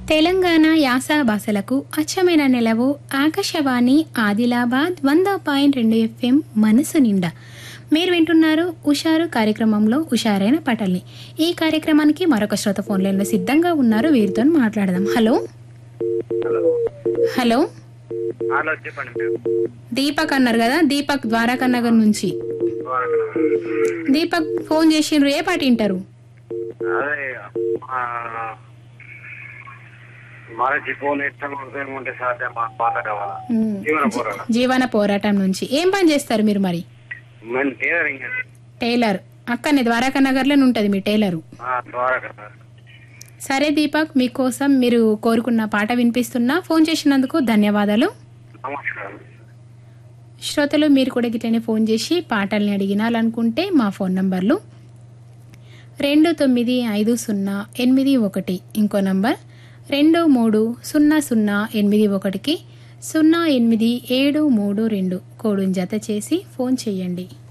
తెలంగాణ యాస భాషలకు అచ్చమైన నెలవు ఆకాశవాణి ఆదిలాబాద్ వంద పాయింట్ రెండు ఎఫ్ఎం మనసు నిండా మీరు వింటున్నారు ఉషారు కార్యక్రమంలో ఉషారైన పటల్ని ఈ కార్యక్రమానికి మరొక శ్రోత ఫోన్ లైన్లో సిద్ధంగా ఉన్నారు వీరితో మాట్లాడదాం హలో హలో హలో హలో చెప్పండి మీరు దీపక్ అన్నారు కదా దీపక్ ద్వారకా నగర్ నుంచి దీపక్ ఫోన్ చేసిండ్రు ఏ పాట వింటారు అదే ఆ, మరచి ఫోన్ ఇష్టం ఉంటే సాధ్యం మా పాట కావాలా మ్మ్. జీవన పోరాట జీవన పోరాటం నుంచి ఏం పని చేస్తారు మీరు మరి మేము టైలరింగ్ అండి టైలర్ అక్కనే ద్వారకా నగర్లోనే ఉంటుంది మీ టైలరు ఆ, ద్వారకా సరే దీపక్ మీకోసం మీరు కోరుకున్న పాట వినిపిస్తున్నా ఫోన్ చేసినందుకు ధన్యవాదాలు నమస్కారం శ్రోతలు మీరు కూడా గిట్లనే ఫోన్ చేసి పాటల్ని అడిగినాలనుకుంటే మా ఫోన్ నంబర్లు రెండు తొమ్మిది ఐదు సున్నా ఎనిమిది ఒకటి ఇంకో నంబర్ రెండు మూడు సున్నా సున్నా ఎనిమిది ఒకటికి సున్నా ఎనిమిది ఏడు మూడు రెండు కోడుని జత చేసి ఫోన్ చేయండి